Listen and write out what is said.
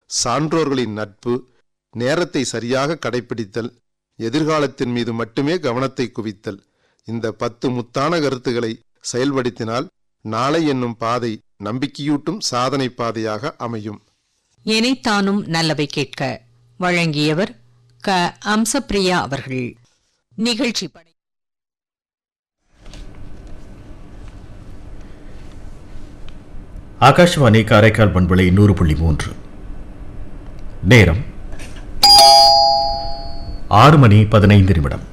சான்றோர்களின் நட்பு நேரத்தை சரியாக கடைப்பிடித்தல் எதிர்காலத்தின் மீது மட்டுமே கவனத்தை குவித்தல் இந்த பத்து முத்தான கருத்துக்களை செயல்படுத்தினால் நாளை என்னும் பாதை நம்பிக்கையூட்டும் சாதனை பாதையாக அமையும் எனைத்தானும் நல்லவை கேட்க வழங்கியவர் க அம்சப்பிரியா அவர்கள் நிகழ்ச்சி படை ஆகாஷ்வாணி காரைக்கால் பண்பலை நூறு புள்ளி மூன்று நேரம் ஆறு மணி பதினைந்து நிமிடம்